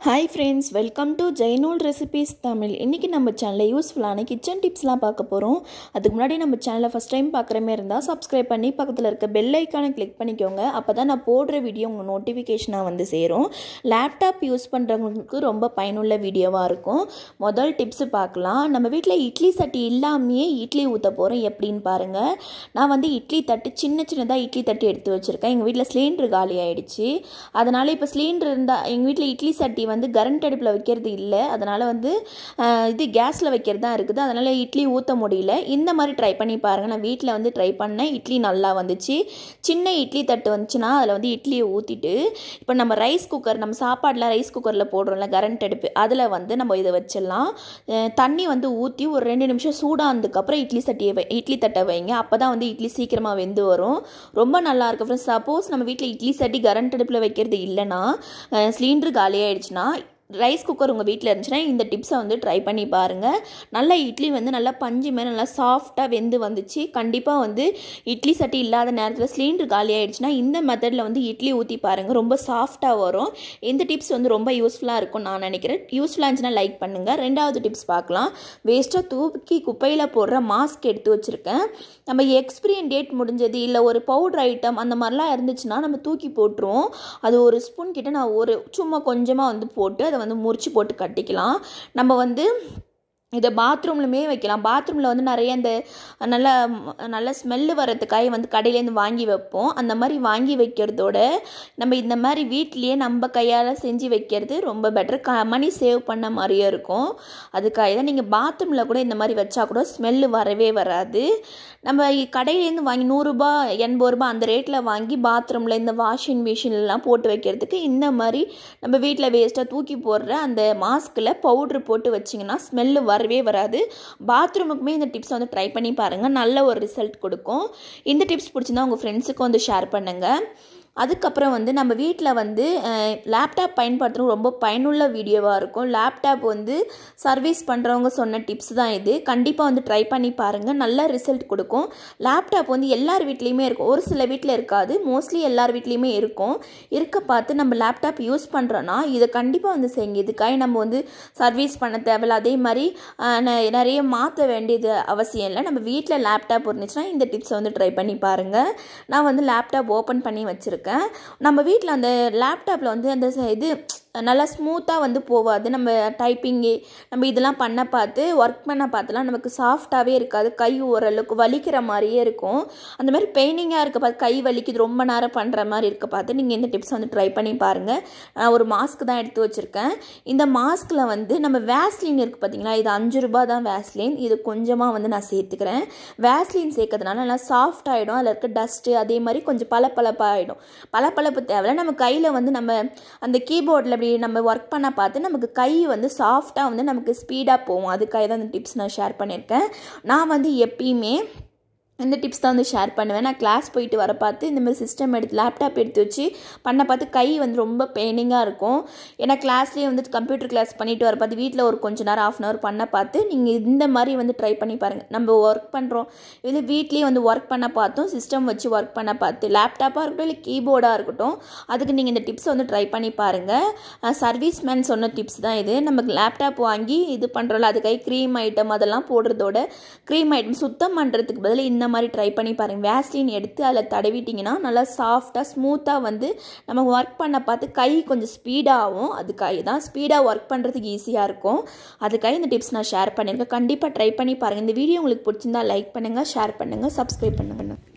hi friends welcome to Jainul recipes Tamil இன்றைக்கி நம்ம சேனலில் யூஸ்ஃபுல்லான கிச்சன் டிப்ஸ்லாம் பார்க்க போகிறோம் அதுக்கு முன்னாடி நம்ம சேனலை ஃபஸ்ட் டைம் பார்க்குற மாதிரி இருந்தால் சப்ஸ்கிரைப் பண்ணி பக்கத்தில் இருக்க பெல் ஐக்கானை கிளிக் பண்ணிக்கோங்க அப்போ தான் நான் போடுற வீடியோ உங்கள் நோட்டிஃபிகேஷனாக வந்து சேரும் லேப்டாப் யூஸ் பண்ணுறவங்களுக்கு ரொம்ப பயனுள்ள வீடியோவாக இருக்கும் முதல் டிப்ஸு பார்க்கலாம் நம்ம வீட்டில் இட்லி சட்டி இல்லாமையே இட்லி ஊற்ற போகிறோம் எப்படின்னு பாருங்கள் நான் வந்து இட்லி தட்டு சின்ன சின்னதாக இட்லி தட்டு எடுத்து வச்சுருக்கேன் எங்கள் வீட்டில் சிலிண்டர் காலி ஆகிடுச்சு அதனால் இப்போ சிலிண்டர் இருந்தால் எங்கள் வீட்டில் இட்லி சட்டி வந்து கரண்ட் அடுப்பில் வைக்கிறது இல்லை அதனால் வந்து ஆஹ், இது கேஸில் வைக்கிறது தான் இருக்குது அதனால் இட்லி ஊற்ற முடியல இந்த மாதிரி ட்ரை பண்ணி பாருங்கள் நான் வீட்டில் வந்து ட்ரை பண்ணேன் இட்லி நல்லா வந்துச்சு சின்ன இட்லி தட்டு வந்துச்சுன்னா அதில் வந்து இட்லியை ஊற்றிட்டு இப்போ நம்ம ரைஸ் குக்கர் நம்ம சாப்பாடெலாம் ரைஸ் குக்கரில் போடுறோம்ல கரண்ட் அடுப்பு அதில் வந்து நம்ம இதை வச்சிடலாம் அஹ், தண்ணி வந்து ஊற்றி ஒரு ரெண்டு நிமிஷம் சூடானதுக்கப்புறம் இட்லி சட்டியை வை இட்லி தட்டை வைங்க அப்போ தான் வந்து இட்லி சீக்கிரமாக வெந்து வரும் ரொம்ப நல்லா இருக்கு ஃப்ரெண்ட்ஸ் சப்போஸ் நம்ம வீட்டில் இட்லி சட்டி கரண்ட் அடுப்பில் வைக்கிறது இல்லைன்னா சிலிண்டர் காலி ஆயிடுச்சுன்னா ரைஸ் குக்கர் உங்கள் வீட்டில் இருந்துச்சுன்னா இந்த டிப்ஸை வந்து ட்ரை பண்ணி பாருங்கள் நல்லா இட்லி வந்து நல்லா பஞ்சு மாதிரி நல்லா சாஃப்டாக வெந்து வந்துச்சு கண்டிப்பாக வந்து இட்லி சட்டி இல்லாத நேரத்தில் சிலிண்டர் காலி ஆயிடுச்சுன்னா இந்த மெத்தடில் வந்து இட்லி ஊற்றி பாருங்கள் ரொம்ப சாஃப்டாக வரும் இந்த டிப்ஸ் வந்து ரொம்ப யூஸ்ஃபுல்லாக இருக்கும் நான் நினைக்கிறேன் யூஸ்ஃபுல்லாக இருந்துச்சுன்னா லைக் பண்ணுங்கள் ரெண்டாவது டிப்ஸ் பார்க்கலாம் வேஸ்ட்டாக தூக்கி குப்பையில் போடுற மாஸ்க் எடுத்து வச்சுருக்கேன் நம்ம எக்ஸ்பிரியன் டேட் முடிஞ்சது இல்லை ஒரு பவுடர் ஐட்டம் அந்த மாதிரிலாம் இருந்துச்சுன்னா நம்ம தூக்கி போட்டுருவோம் அது ஒரு ஸ்பூன் கிட்ட நான் ஒரு சும்மா கொஞ்சமாக வந்து போட்டு அதை வந்து முறிச்சு போட்டு கட்டிக்கலாம் நம்ம வந்து இதை பாத்ரூம்லுமே வைக்கலாம் பாத்ரூமில் வந்து நிறைய இந்த நல்ல நல்ல ஸ்மெல்லு வரதுக்காக வந்து கடையிலேருந்து வாங்கி வைப்போம் அந்த மாதிரி வாங்கி வைக்கிறதோட நம்ம இந்த மாதிரி வீட்லேயே நம்ம கையால் செஞ்சு வைக்கிறது ரொம்ப பெட்டர் க மணி சேவ் பண்ண மாதிரியே இருக்கும் அதுக்காக தான் நீங்கள் பாத்ரூமில் கூட இந்த மாதிரி வச்சா கூட ஸ்மெல்லு வரவே வராது நம்ம கடையிலேருந்து வாங்கி நூறுரூபா எண்பது ரூபா அந்த ரேட்டில் வாங்கி பாத்ரூமில் இந்த வாஷிங் மிஷின்லாம் போட்டு வைக்கிறதுக்கு இந்த மாதிரி நம்ம வீட்டில் வேஸ்ட்டாக தூக்கி போடுற அந்த மாஸ்கில் பவுட்ரு போட்டு வச்சிங்கன்னா ஸ்மெல்லு வரவே வராது பாத்ரூமுக்குமே இந்த டிப்ஸ் வந்து ட்ரை பண்ணி பாருங்கள் நல்ல ஒரு ரிசல்ட் கொடுக்கும் இந்த டிப்ஸ் பிடிச்சிருந்தா உங்கள் ஃப்ரெண்ட்ஸுக்கும் வந்து ஷேர் பண்ணுங்கள் அதுக்கப்புறம் வந்து நம்ம வீட்டில் வந்து லேப்டாப் பயன்படுத்துறது ரொம்ப பயனுள்ள வீடியோவாக இருக்கும் லேப்டாப் வந்து சர்வீஸ் பண்ணுறவங்க சொன்ன டிப்ஸ் தான் இது கண்டிப்பாக வந்து ட்ரை பண்ணி பாருங்கள் நல்ல ரிசல்ட் கொடுக்கும் லேப்டாப் வந்து எல்லார் வீட்லேயுமே இருக்கும் ஒரு சில வீட்டில் இருக்காது மோஸ்ட்லி எல்லார் வீட்லேயுமே இருக்கும் இருக்க பார்த்து நம்ம லேப்டாப் யூஸ் பண்ணுறோன்னா இதை கண்டிப்பாக வந்து செய்யுங்க இதுக்காக நம்ம வந்து சர்வீஸ் பண்ண தேவையில்ல அதே மாதிரி ஆஹ், ந- நிறைய மாற்ற வேண்டியது அவசியம் இல்லை நம்ம வீட்டில் லேப்டாப் இருந்துச்சுன்னா இந்த டிப்ஸை வந்து ட்ரை பண்ணி பாருங்கள் நான் வந்து லேப்டாப் ஓப்பன் பண்ணி வச்சுருக்கேன் நம்ம வீட்டில் அந்த லேப்டாப்பில் வந்து அந்த ச- இது நல்லா ஸ்மூத்தாக வந்து போகாது நம்ம டைப்பிங்கு நம்ம இதெல்லாம் பண்ண பார்த்து ஒர்க் பண்ண பார்த்துலாம் நமக்கு சாஃப்டாகவே இருக்காது கை ஓரளவுக்கு வலிக்கிற மாதிரியே இருக்கும் அந்த மாதிரி பெயினிங்காக இருக்க பார்த்து கை வலிக்குது ரொம்ப நேரம் பண்ணுற மாதிரி இருக்க பார்த்து நீங்கள் இந்த டிப்ஸ் வந்து ட்ரை பண்ணி பாருங்கள் நான் ஒரு மாஸ்க் தான் எடுத்து வச்சுருக்கேன் இந்த மாஸ்கில் வந்து நம்ம வேஸ்லின் இருக்குது பார்த்தீங்களா இது அஞ்சு ரூபா தான் வேஸ்லின் இது கொஞ்சமாக வந்து நான் சேர்த்துக்கிறேன் வேஸ்லின் சேர்க்கறதுனால நல்லா சாஃப்ட் ஆகிடும் அதில் இருக்க டஸ்ட்டு அதே மாதிரி கொஞ்சம் பளபளப்பாகிடும் பளபளப்பு தேவையில்ல நம்ம கையில் வந்து நம்ம அந்த கீபோர்டில் இப்படி நம்ம ஒர்க் பண்ண பார்த்து நமக்கு கை வந்து சாஃப்டாக வந்து நமக்கு ஸ்பீடாக போகும் அதுக்காக தான் இந்த டிப்ஸ் நான் ஷேர் பண்ணியிருக்கேன் நான் வந்து எப்பயுமே இந்த டிப்ஸ் தான் வந்து ஷேர் பண்ணுவேன் நான் கிளாஸ் போயிட்டு வர பார்த்து இந்த மாதிரி சிஸ்டம் எடுத்து லேப்டாப் எடுத்து வச்சு பண்ண பார்த்து கை வந்து ரொம்ப பெயினிங்காக இருக்கும் ஏன்னா கிளாஸ்லேயே வந்து கம்ப்யூட்டர் கிளாஸ் பண்ணிட்டு வர பார்த்து வீட்டில் ஒரு கொஞ்ச நேரம் ஆஃப் அன் ஹவர் பண்ண பார்த்து நீங்கள் இந்த மாதிரி வந்து ட்ரை பண்ணி பாருங்கள் நம்ம ஒர்க் பண்ணுறோம் இது வீட்லேயே வந்து ஒர்க் பண்ண பார்த்தோம் சிஸ்டம் வச்சு ஒர்க் பண்ண பார்த்து லேப்டாப்பாக இருக்கட்டும் இல்லை கீபோர்டாக இருக்கட்டும் அதுக்கு நீங்கள் இந்த டிப்ஸை வந்து ட்ரை பண்ணி பாருங்கள் சர்வீஸ் மேன் சொன்ன டிப்ஸ் தான் இது நமக்கு லேப்டாப் வாங்கி இது பண்ணுறோம்ல அதுக்காக க்ரீம் ஐட்டம் அதெல்லாம் போடுறதோட க்ரீம் ஐட்டம் சுத்தம் பண்ணுறதுக்கு பதில் இந்த மாதிரி ட்ரை பண்ணி பாருங்கள் வேஸ்லின் எடுத்து அதில் தடவிட்டிங்கன்னா நல்லா சாஃப்டாக ஸ்மூத்தாக வந்து நம்ம ஒர்க் பண்ண பார்த்து கை கொஞ்சம் ஸ்பீடாகவும் அதுக்காக தான் ஸ்பீடாக ஒர்க் பண்ணுறதுக்கு ஈஸியாக இருக்கும் அதுக்காக இந்த டிப்ஸ் நான் ஷேர் பண்ணியிருக்கேன் கண்டிப்பாக ட்ரை பண்ணி பாருங்கள் இந்த வீடியோ உங்களுக்கு பிடிச்சிருந்தா லைக் பண்ணுங்கள் ஷேர் பண்ணுங்கள் சப்ஸ்கிரைப் பண்ணுங்கள்